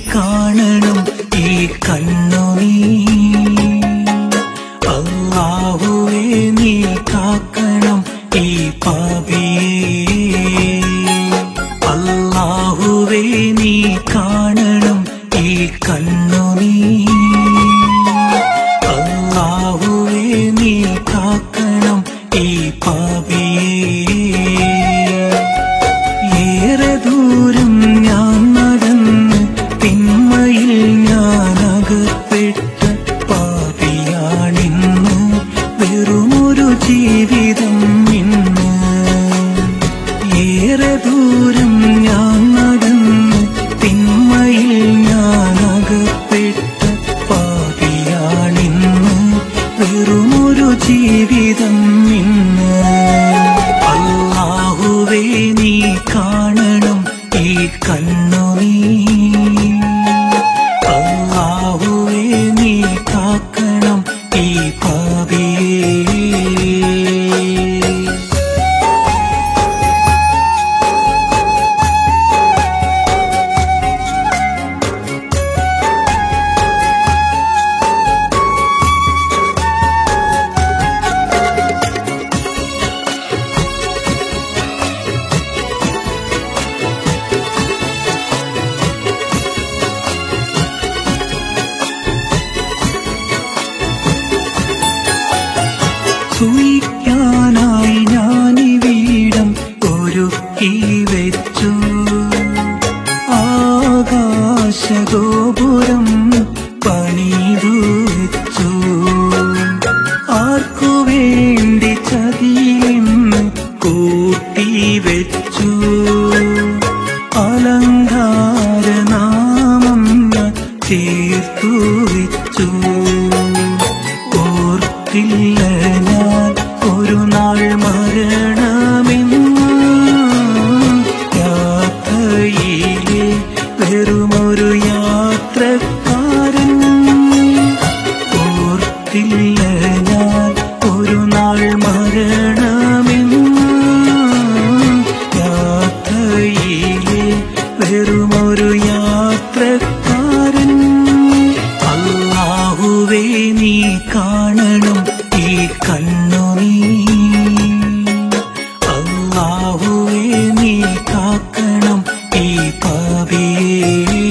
കാണണം ഈ കണ്ണു നീ അള്ളാഹുവേ നീ കാക്കണം ഈ പാപിയെ അള്ളാഹുവേ നീ കാണണം ഈ കണ്ണു നീ അള്ളാഹുവേ നീ കാക്കണം ഈ പാപിയെ ഏറെ ദൂരം ഞാൻ നടന്ന് തിന്മയിൽ ഞാൻ അകപ്പെട്ട പാപിയാണിന്ന് വെറുമൊരു ജീവിതം ഇന്ന് ഏറെ ദൂരം ഞാൻ നടന്ന് തിന്മയിൽ ഞാൻ അകപ്പെട്ട പാപിയാണിന്ന് വെറുമൊരു ജീവിതം ഇന്ന് അള്ളാഹുവേ നീ കാണണം ഈ കണ്ണു നീ അള്ളാഹുവേ നീ കാക്കണം ഈ പാപിയേ സൂയിക്കാനായി ഞാനിവിടം ഒരുക്കി വെച്ചു ആകാശഗോപുരം പണിതു വെച്ചു ആർക്കു വേണ്ടി ചതിയെന്ന് കൂട്ടി വെച്ചു അലങ്കാരനാമം ഞാൻ ചേർത്തു വെച്ചു ഓർത്തില്ല ഞാൻ ഒരു നാൾ മരണമെന്ന് യാത്രയിലെ വെറുമൊരു യാത്രക്കാരൻ ഓർത്തില്ല ഞാൻ ഒരു നാൾ മരണമെന്ന് യാത്രയിലെ വെറുമൊരു യാത്രക്കാരൻ അള്ളാഹുവേ നീ കാണണം ഈ കണ്ണു നീ അള്ളാഹുവേ നീ കാക്കണം ഈ പാപിയേ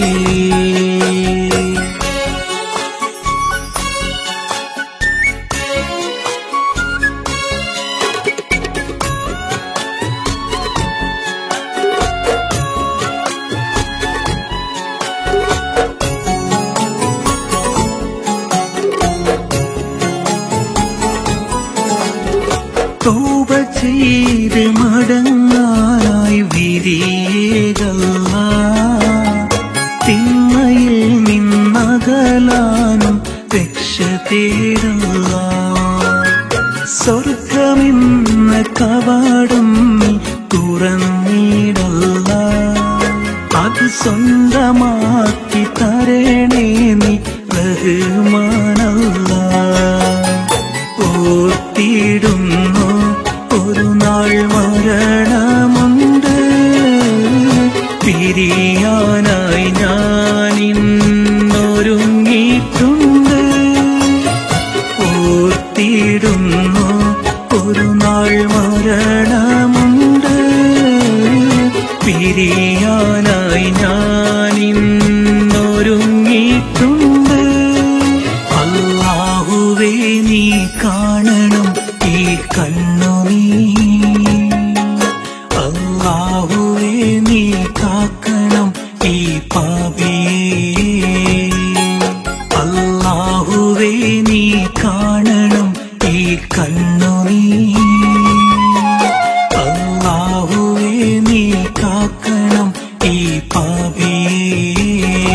തോപ ചെയ്ത് മടങ്ങാനായി വിരിയേകല്ല തിന്മയിൽ നിന്നകലാനും രക്ഷ തേടല്ല സ്വർഗമെന്ന കവാടം നീ തുറന്നിടല്ല അത് സ്വന്തമാക്കി തരണേ നീ റഹ്മാനല്ല ഓർത്തിടുന്നു ഒരു നാൾ മരണമുണ്ട് പിരിയാനായി ഞാൻ ഇന്നൊരുങ്ങിയിട്ടുണ്ട് ഓർത്തിടുന്നു ഒരു നാൾ മരണമുണ്ട് പിരിയാനായി ഞാൻ ഇന്നൊരുങ്ങിയിട്ടുണ്ട് അള്ളാഹുവേ നീ കാണണം ഈ കണ്ണു നീ അള്ളാഹുവേ നീ കാക്കണം ഈ പാപിയേ അള്ളാഹുവേ നീ കാണണം ഈ കണ്ണു നീ അള്ളാഹുവേ നീ കാക്കണം ഈ പാപിയേ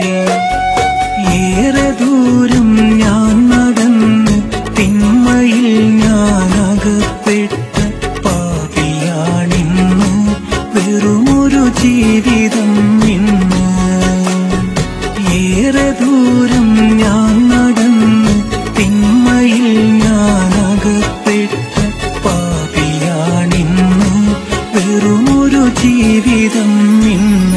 ഏറെ ദൂരം ഞാൻ നടന്ന് തിന്മയിൽ ഞാൻ അകപ്പെട്ട പാപിയാണിന്ന് വെറുമൊരു ജീവിതം ഇന്ന് ഏറെ ദൂരം ഞാൻ നടന്ന് തിന്മയിൽ ഞാൻ അകപ്പെട്ട പാപിയാണിന്ന് വെറുമൊരു ജീവിതം ഇന്ന്